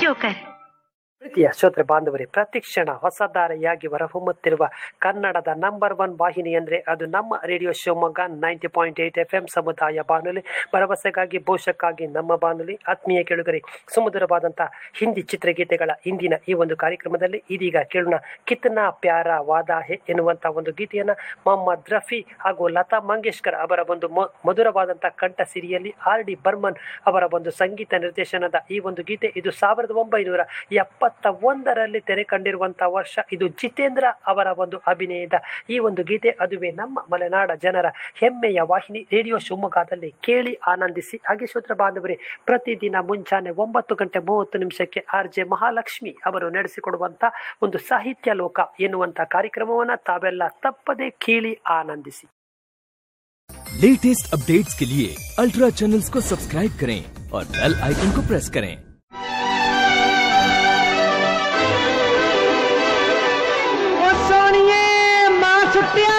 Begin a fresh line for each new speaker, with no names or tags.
joker
ಪ್ರೀತಿಯ ಶ್ರೋತೃ ಬಾಂಧವರೇ ಪ್ರತಿಕ್ಷಣ ಹೊಸ ದಾರಿಯಾಗಿ ಹೊರಹೊಮ್ಮುತ್ತಿರುವ ಕನ್ನಡದ ನಂಬರ್ ಒನ್ ವಾಹಿನಿ ಅಂದರೆ ಅದು ನಮ್ಮ radio Shivamogga ninety point eight F M ಸಮುದಾಯ ಬಾನುಲಿ ಭರವಸೆಗಾಗಿ ಭವಿಷ್ಯಕ್ಕಾಗಿ ನಮ್ಮ ಬಾನುಲಿ ಆತ್ಮೀಯ ಕೇಳುಗರೆ ಸುಮಧುರವಾದಂಥ ಹಿಂದಿ ಚಿತ್ರಗೀತೆಗಳ ಇಂದಿನ ಈ ಒಂದು ಕಾರ್ಯಕ್ರಮದಲ್ಲಿ ಇದೀಗ ಕೇಳೋಣ ಕಿತ್ನಾ ಪ್ಯಾರ ವಾದಾ ಹೆ ಎನ್ನುವಂಥ ಒಂದು ಗೀತೆಯನ್ನು ಮೊಹಮ್ಮದ್ ರಫಿ ಹಾಗೂ ಲತಾ ಮಂಗೇಶ್ಕರ್ ಅವರ ಒಂದು ಮ- ಮಧುರವಾದಂಥ ಕಂಠ ಸಿರಿಯಲ್ಲಿ ಆರ್ ಡಿ ಬರ್ಮನ್ ಅವರ ಒಂದು ಸಂಗೀತ ನಿರ್ದೇಶನದ ಈ ಒಂದು ಗೀತೆ ಇದು ಸಾವಿರದ ಒಂಬೈನೂರ ಎಪ್ಪತ್ತ ಒಂದರಲ್ಲಿ ತೆರೆ ಕಂಡಿರುವಂತಹ ವರ್ಷ ಇದು ಜಿತೇಂದ್ರ ಅವರ ಒಂದು ಅಭಿನಯದ ಈ ಒಂದು ಗೀತೆ ಅದುವೇ ನಮ್ಮ ಮಲೆನಾಡ ಜನರ ಹೆಮ್ಮೆಯ ವಾಹಿನಿ ರೇಡಿಯೋ ಶಿವಮೊಗ್ಗದಲ್ಲಿ ಕೇಳಿ ಆನಂದಿಸಿ ಹಾಗೆ ಶ್ರೋತ್ರ ಬಾಂಧವರೇ ಪ್ರತಿದಿನ ಮುಂಜಾನೆ ಒಂಬತ್ತು ಗಂಟೆ ಮೂವತ್ತು ನಿಮಿಷಕ್ಕೆ ಆರ್ ಜೆ ಮಹಾಲಕ್ಷ್ಮಿ ಅವರು ನಡೆಸಿಕೊಡುವಂತ ಒಂದು ಸಾಹಿತ್ಯ ಲೋಕ ಎನ್ನುವಂತ ಕಾರ್ಯಕ್ರಮವನ್ನ ತಾವೆಲ್ಲ ತಪ್ಪದೆ ಕೇಳಿ ಆನಂದಿಸಿ
लेटेस्ट अपडेट्स के लिए अल्ट्रा चैनल्स को सब्सक्राइब करें और बेल आइकन को प्रेस करें
ਉਹ ਸੋਣੀਏ ਮਾਂ ਛੁੱਟਿਆ